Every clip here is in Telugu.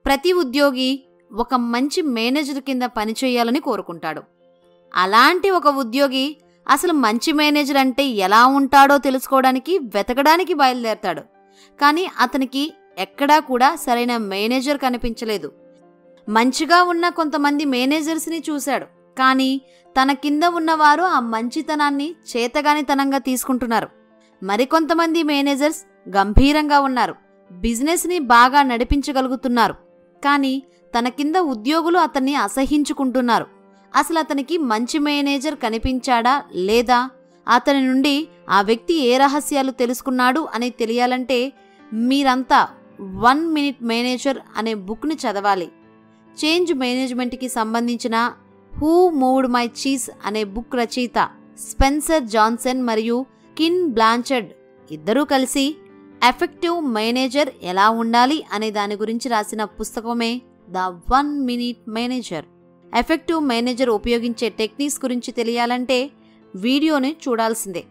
ప్రతి ఉద్యోగి ఒక మంచి మేనేజర్ కింద పనిచేయాలని కోరుకుంటాడు అలాంటి ఒక ఉద్యోగి అసలు మంచి మేనేజర్ అంటే ఎలా ఉంటాడో తెలుసుకోవడానికి వెతకడానికి బయలుదేరతాడు కానీ అతనికి ఎక్కడా కూడా సరైన మేనేజర్ కనిపించలేదు మంచిగా ఉన్న కొంతమంది మేనేజర్స్ని చూశాడు కానీ తన కింద ఉన్నవారు ఆ మంచితనాన్ని చేతగానితనంగా తీసుకుంటున్నారు మరికొంతమంది మేనేజర్స్ గంభీరంగా ఉన్నారు బిజినెస్ని బాగా నడిపించగలుగుతున్నారు కానీ తన కింద ఉద్యోగులు అతన్ని అసహించుకుంటున్నారు అసలు అతనికి మంచి మేనేజర్ కనిపించాడా లేదా అతని నుండి ఆ వ్యక్తి ఏ రహస్యాలు తెలుసుకున్నాడు అని తెలియాలంటే మీరంతా వన్ మినిట్ మేనేజర్ అనే బుక్ని చదవాలి చేంజ్ మేనేజ్మెంట్కి సంబంధించిన హూ మూవ్డ్ మై చీజ్ అనే బుక్ రచయిత స్పెన్సర్ జాన్సన్ మరియు కిన్ బ్లాంచెడ్ ఇద్దరూ కలిసి ఎఫెక్టివ్ మేనేజర్ ఎలా ఉండాలి అనే దాని గురించి రాసిన పుస్తకమే the one minute manager effective manager ఉపయోగించే టెక్నిక్స్ గురించి తెలియాలంటే వీడియోని చూడాల్సిందే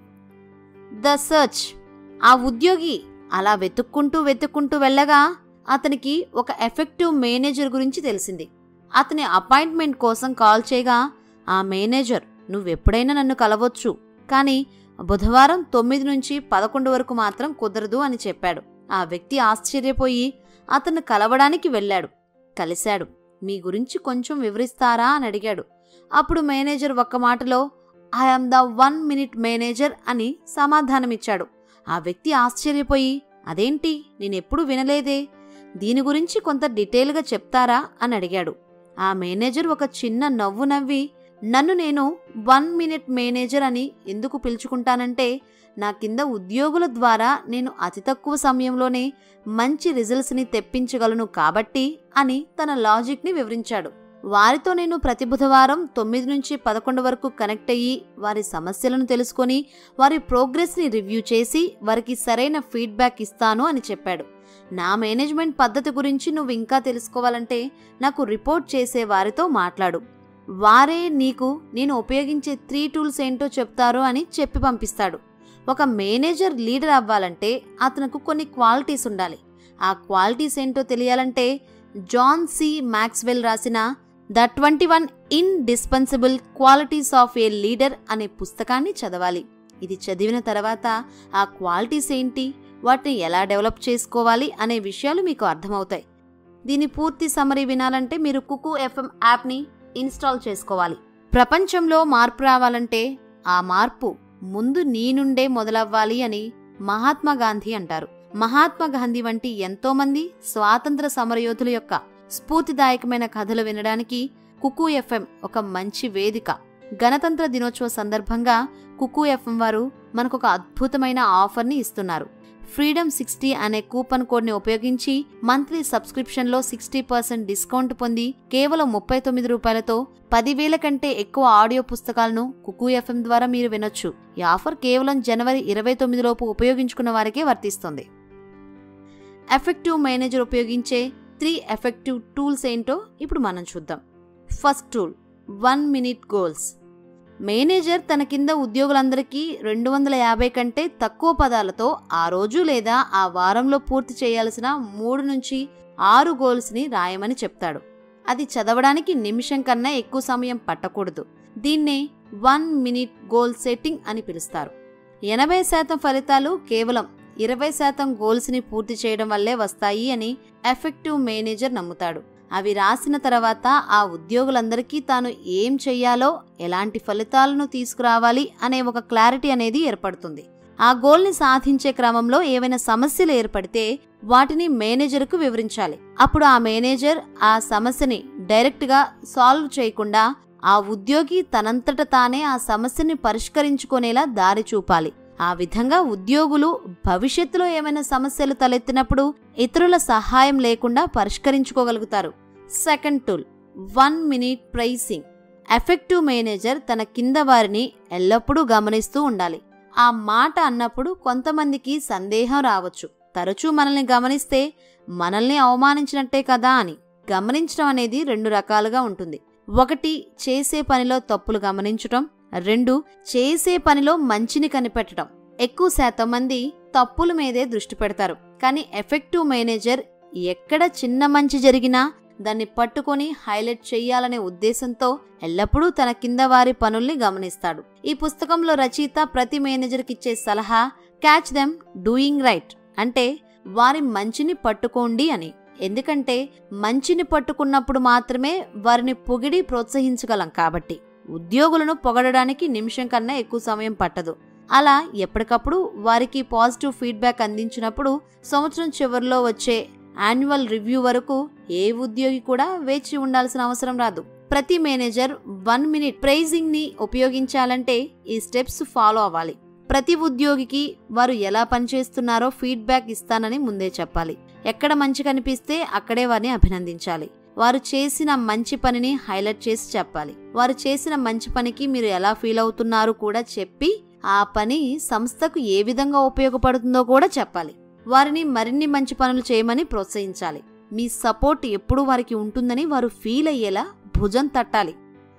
ద సర్చ్ ఆ ఉద్యోగి అలా వెతుక్కుంటూ వెతుక్కుంటూ వెళ్ళగా అతనికి ఒక ఎఫెక్టివ్ మేనేజర్ గురించి తెలిసింది అతని అపాయింట్మెంట్ కోసం కాల్ చేయగా ఆ మేనేజర్ నువ్వెప్పుడైనా నన్ను కలవచ్చు కానీ బుధవారం తొమ్మిది నుంచి పదకొండు వరకు మాత్రం కుదరదు అని చెప్పాడు ఆ వ్యక్తి ఆశ్చర్యపోయి అతను కలవడానికి వెళ్ళాడు కలిశాడు మీ గురించి కొంచెం వివరిస్తారా అని అడిగాడు అప్పుడు మేనేజర్ ఒక్క మాటలో I am the one minute manager అని సమాధానమిచ్చాడు ఆ వ్యక్తి ఆశ్చర్యపోయి అదేంటి నేనెప్పుడు వినలేదే దీని గురించి కొంత డీటెయిల్గా చెప్తారా అని అడిగాడు ఆ మేనేజర్ ఒక చిన్న నవ్వు నవ్వి నన్ను నేను వన్ మినిట్ మేనేజర్ అని ఎందుకు పిలుచుకుంటానంటే నా కింద ఉద్యోగుల ద్వారా నేను అతి తక్కువ సమయంలోనే మంచి రిజల్ట్స్ని తెప్పించగలను కాబట్టి అని తన లాజిక్ని వివరించాడు వారితో నేను ప్రతి బుధవారం తొమ్మిది నుంచి పదకొండు వరకు కనెక్ట్ అయ్యి వారి సమస్యలను తెలుసుకొని వారి ప్రోగ్రెస్ని రివ్యూ చేసి వారికి సరైన ఫీడ్బ్యాక్ ఇస్తాను అని చెప్పాడు నా మేనేజ్మెంట్ పద్ధతి గురించి నువ్వు ఇంకా తెలుసుకోవాలంటే నాకు రిపోర్ట్ చేసే వారితో మాట్లాడు వారే నీకు నేను ఉపయోగించే త్రీ టూల్స్ ఏంటో చెప్తారు అని చెప్పి పంపిస్తాడు ఒక మేనేజర్ లీడర్ అవ్వాలంటే అతనికి కొన్ని క్వాలిటీస్ ఉండాలి ఆ క్వాలిటీస్ ఏంటో తెలియాలంటే జాన్ సి మ్యాక్స్వెల్ రాసిన the twenty one indispensable qualities of a leader అనే పుస్తకాన్ని చదవాలి ఇది చదివిన తర్వాత ఆ క్వాలిటీస్ ఏంటి వాటిని ఎలా డెవలప్ చేసుకోవాలి అనే విషయాలు మీకు అర్థమవుతాయి దీని పూర్తి సమరీ వినాలంటే మీరు కుకు ఎఫ్ఎం యాప్ని ఇన్స్టాల్ చేసుకోవాలి ప్రపంచంలో మార్పు రావాలంటే ఆ మార్పు ముందు నీ నుండే మొదలవ్వాలి అని మహాత్మా గాంధీ అంటారు మహాత్మా గాంధీ వంటి ఎంతోమంది స్వాతంత్ర సమరయోధుల యొక్క స్ఫూర్తిదాయకమైన కథలు వినడానికి కుకు ఎఫ్ఎం ఒక మంచి వేదిక గణతంత్ర దినోత్సవ సందర్భంగా కుకు ఎఫ్ఎం వారు మనకొక అద్భుతమైన ఆఫర్ని ఇస్తున్నారు ఫ్రీడమ్ సిక్స్టీ అనే కూపన్ కోడ్ని ఉపయోగించి మంత్లీ సబ్స్క్రిప్షన్లో సిక్స్టీ పర్సెంట్ డిస్కౌంట్ పొంది కేవలం ముప్పై తొమ్మిది రూపాయలతో పదివేల కంటే ఎక్కువ ఆడియో పుస్తకాలను కుకు ఎఫ్ఎం ద్వారా మీరు వినొచ్చు ఈ ఆఫర్ కేవలం జనవరి ఇరవై తొమ్మిదిలోపు ఉపయోగించుకున్న వారికే వర్తిస్తుంది ఎఫెక్టివ్ మేనేజర్ ఉపయోగించే త్రీ ఎఫెక్టివ్ టూల్స్ ఏంటో ఇప్పుడు మనం చూద్దాం first tool one minute goals manager తన కింద ఉద్యోగులందరికీ రెండు వందల యాభై కంటే తక్కువ పదాలతో ఆ రోజు లేదా ఆ వారంలో పూర్తి చేయాల్సిన మూడు నుంచి ఆరు గోల్స్ని రాయమని చెప్తాడు అది చదవడానికి నిమిషం కన్నా ఎక్కువ సమయం పట్టకూడదు దీన్నే వన్ మినిట్ గోల్ సెట్టింగ్ అని పిలుస్తారు ఎనభై శాతం ఫలితాలు కేవలం ఇరవై శాతం గోల్స్ని పూర్తి చేయడం వల్లే వస్తాయి అని ఎఫెక్టివ్ మేనేజర్ నమ్ముతాడు అవి రాసిన తర్వాత ఆ ఉద్యోగులందరికీ తాను ఏం చెయ్యాలో ఎలాంటి ఫలితాలను తీసుకురావాలి అనే ఒక క్లారిటీ అనేది ఏర్పడుతుంది ఆ గోల్ని సాధించే క్రమంలో ఏవైనా సమస్యలు ఏర్పడితే వాటిని మేనేజర్కు వివరించాలి అప్పుడు ఆ మేనేజర్ ఆ సమస్యని డైరెక్ట్గా సాల్వ్ చేయకుండా ఆ ఉద్యోగి తనంతట తానే ఆ సమస్యని పరిష్కరించుకునేలా దారి చూపాలి ఆ విధంగా ఉద్యోగులు భవిష్యత్తులో ఏమైనా సమస్యలు తలెత్తినప్పుడు ఇతరుల సహాయం లేకుండా పరిష్కరించుకోగలుగుతారు second tool one minute praising effective manager తన కింద వారిని ఎల్లప్పుడూ గమనిస్తూ ఉండాలి ఆ మాట అన్నప్పుడు కొంతమందికి సందేహం రావచ్చు తరచూ మనల్ని గమనిస్తే మనల్ని అవమానించినట్టే కదా అని గమనించడం అనేది రెండు రకాలుగా ఉంటుంది ఒకటి చేసే పనిలో తప్పులు గమనించటం రెండు చేసే పనిలో మంచిని కనిపెట్టడం ఎక్కువ శాతం మంది తప్పుల మీదే దృష్టి పెడతారు కానీ ఎఫెక్టివ్ మేనేజర్ ఎక్కడ చిన్న మంచి జరిగినా దాన్ని పట్టుకొని హైలైట్ చెయ్యాలనే ఉద్దేశంతో ఎల్లప్పుడూ తన కింద వారి పనుల్ని గమనిస్తాడు ఈ పుస్తకంలో రచయిత ప్రతి మేనేజర్కి ఇచ్చే సలహా క్యాచ్ దెమ్ డూయింగ్ రైట్ అంటే వారి మంచిని పట్టుకోండి అని ఎందుకంటే మంచిని పట్టుకున్నప్పుడు మాత్రమే వారిని పొగిడి ప్రోత్సహించగలం కాబట్టి ఉద్యోగులను పొగడడానికి నిమిషం కన్నా ఎక్కువ సమయం పట్టదు అలా ఎప్పటికప్పుడు వారికి పాజిటివ్ ఫీడ్బ్యాక్ అందించినప్పుడు సంవత్సరం చివరిలో వచ్చే యాన్యువల్ రివ్యూ వరకు ఏ ఉద్యోగి కూడా వేచి ఉండాల్సిన అవసరం రాదు ప్రతి మేనేజర్ వన్ మినిట్ ప్రైజింగ్ ని ఉపయోగించాలంటే ఈ స్టెప్స్ ఫాలో అవ్వాలి ప్రతి ఉద్యోగికి వారు ఎలా పనిచేస్తున్నారో ఫీడ్బ్యాక్ ఇస్తానని ముందే చెప్పాలి ఎక్కడ మంచి కనిపిస్తే అక్కడే వారిని అభినందించాలి వారు చేసిన మంచి పనిని హైలైట్ చేసి చెప్పాలి వారు చేసిన మంచి పనికి మీరు ఎలా ఫీల్ అవుతున్నారు కూడా చెప్పి ఆ పని సంస్థకు ఏ విధంగా ఉపయోగపడుతుందో కూడా చెప్పాలి వారిని మరిన్ని మంచి పనులు చేయమని ప్రోత్సహించాలి మీ సపోర్ట్ ఎప్పుడు వారికి ఉంటుందని వారు ఫీల్ అయ్యేలా భుజం తట్టాలి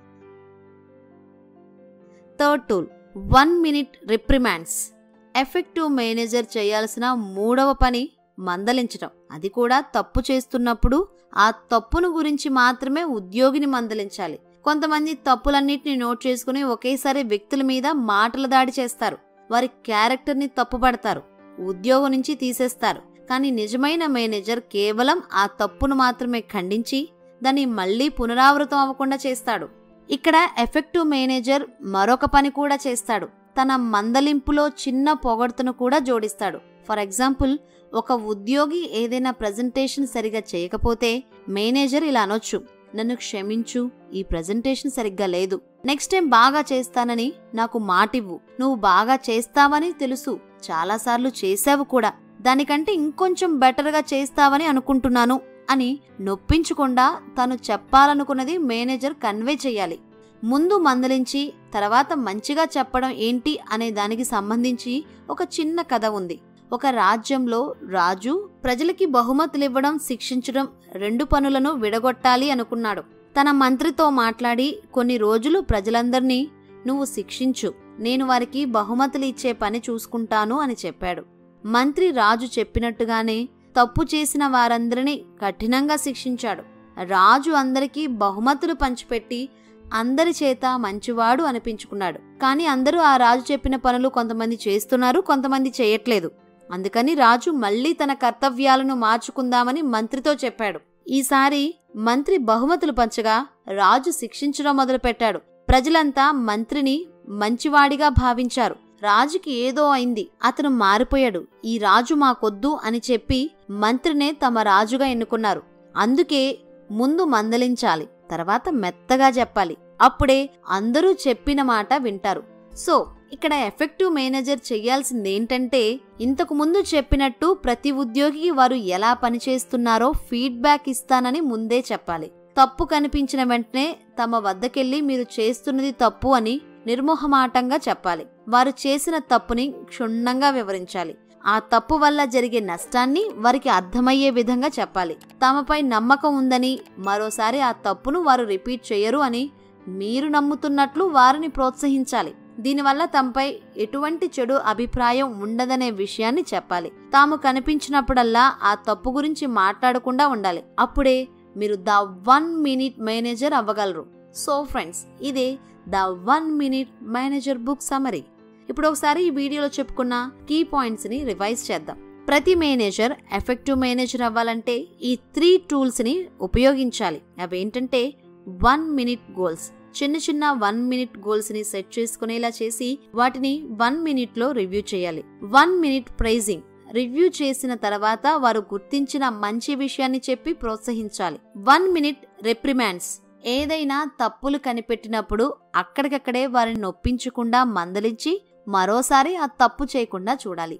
third tool one minute reprimands effective manager చేయాల్సిన మూడవ పని మందలించడం అది కూడా తప్పు చేస్తున్నప్పుడు ఆ తప్పును గురించి మాత్రమే ఉద్యోగిని మందలించాలి కొంతమంది తప్పులన్నింటినీ నోట్ చేసుకుని ఒకేసారి వ్యక్తుల మీద మాటల దాడి చేస్తారు వారి క్యారెక్టర్ని తప్పుపడతారు ఉద్యోగం నుంచి తీసేస్తారు కానీ నిజమైన మేనేజర్ కేవలం ఆ తప్పును మాత్రమే ఖండించి దాన్ని మళ్ళీ పునరావృతం అవ్వకుండా చేస్తాడు ఇక్కడ ఎఫెక్టివ్ మేనేజర్ మరొక పని కూడా చేస్తాడు తన మందలింపులో చిన్న పొగడ్తను కూడా జోడిస్తాడు ఫర్ ఎగ్జాంపుల్ ఒక ఉద్యోగి ఏదైనా ప్రజెంటేషన్ సరిగా చేయకపోతే మేనేజర్ ఇలా అనొచ్చు నన్ను క్షమించు ఈ ప్రజెంటేషన్ సరిగ్గా లేదు నెక్స్ట్ టైం బాగా చేస్తానని నాకు మాటివ్వు నువ్వు బాగా చేస్తావని తెలుసు చాలాసార్లు చేశావు కూడా దానికంటే ఇంకొంచెం బెటర్గా చేస్తావని అనుకుంటున్నాను అని నొప్పించకుండా తను చెప్పాలనుకున్నది మేనేజర్ కన్వే చేయాలి ముందు మందలించి తర్వాత మంచిగా చెప్పడం ఏంటి అనే దానికి సంబంధించి ఒక చిన్న కథ ఉంది ఒక రాజ్యంలో రాజు ప్రజలకి బహుమతులివ్వడం శిక్షించడం రెండు పనులను విడగొట్టాలి అనుకున్నాడు తన మంత్రితో మాట్లాడి కొన్ని రోజులు ప్రజలందర్నీ నువ్వు శిక్షించు నేను వారికి బహుమతులు ఇచ్చే పని చూసుకుంటాను అని చెప్పాడు మంత్రి రాజు చెప్పినట్టుగానే తప్పు చేసిన వారందరినీ కఠినంగా శిక్షించాడు రాజు అందరికీ బహుమతులు పంచిపెట్టి అందరి చేత మంచివాడు అనిపించుకున్నాడు కానీ అందరూ ఆ రాజు చెప్పిన పనులు కొంతమంది చేస్తున్నారు కొంతమంది చేయట్లేదు అందుకని రాజు మళ్లీ తన కర్తవ్యాలను మార్చుకుందామని మంత్రితో చెప్పాడు ఈసారి మంత్రి బహుమతులు పంచగా రాజు శిక్షించడం మొదలుపెట్టాడు ప్రజలంతా మంత్రిని మంచివాడిగా భావించారు రాజుకి ఏదో అయింది అతను మారిపోయాడు ఈ రాజు మాకొద్దు అని చెప్పి మంత్రినే తమ రాజుగా ఎన్నుకున్నారు అందుకే ముందు మందలించాలి తర్వాత మెత్తగా చెప్పాలి అప్పుడే అందరూ చెప్పిన మాట వింటారు సో ఇక్కడ ఎఫెక్టివ్ మేనేజర్ చెయ్యాల్సిందేంటంటే ఇంతకు ముందు చెప్పినట్టు ప్రతి ఉద్యోగికి వారు ఎలా పనిచేస్తున్నారో ఫీడ్బ్యాక్ ఇస్తానని ముందే చెప్పాలి తప్పు కనిపించిన వెంటనే తమ వద్దకెళ్ళి మీరు చేస్తున్నది తప్పు అని నిర్మోహమాటంగా చెప్పాలి వారు చేసిన తప్పుని క్షుణ్ణంగా వివరించాలి ఆ తప్పు వల్ల జరిగే నష్టాన్ని వారికి అర్థమయ్యే విధంగా చెప్పాలి తమపై నమ్మకం ఉందని మరోసారి ఆ తప్పును వారు రిపీట్ చేయరు అని మీరు నమ్ముతున్నట్లు వారిని ప్రోత్సహించాలి దీనివల్ల తమపై ఎటువంటి చెడు అభిప్రాయం ఉండదనే విషయాన్ని చెప్పాలి తాము కనిపించినప్పుడల్లా ఆ తప్పు గురించి మాట్లాడకుండా ఉండాలి అప్పుడే మీరు ద వన్ మినిట్ మేనేజర్ అవ్వగలరు సో ఫ్రెండ్స్ ఇదే the one minute manager book summary ఇప్పుడు ఒకసారి ఈ వీడియోలో చెప్పుకున్న కీ పాయింట్స్ ని రివైజ్ చేద్దాం ప్రతి మేనేజర్ ఎఫెక్టివ్ మేనేజర్ అవ్వాలంటే ఈ త్రీ టూల్స్ ని ఉపయోగించాలి అవేంటంటే వన్ మినిట్ గోల్స్ చిన్న చిన్న వన్ మినిట్ గోల్స్ ని సెట్ చేసుకునేలా చేసి వాటిని వన్ మినిట్ లో రివ్యూ చేయాలి వన్ మినిట్ ప్రైజింగ్ రివ్యూ చేసిన తర్వాత వారు గుర్తించిన మంచి విషయాన్ని చెప్పి ప్రోత్సహించాలి వన్ మినిట్ రెప్రిమాండ్స్ ఏదైనా తప్పులు కనిపెట్టినప్పుడు అక్కడికక్కడే వారిని నొప్పించకుండా మందలించి మరోసారి ఆ తప్పు చేయకుండా చూడాలి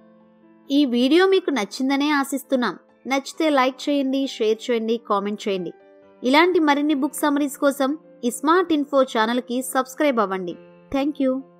ఈ వీడియో మీకు నచ్చిందనే ఆశిస్తున్నాం నచ్చితే లైక్ చేయండి షేర్ చేయండి కామెంట్ చేయండి ఇలాంటి మరిన్ని బుక్ సమరీస్ కోసం ఈ స్మార్ట్ ఇన్ఫో ఛానల్కి సబ్స్క్రైబ్ అవ్వండి థ్యాంక్ యూ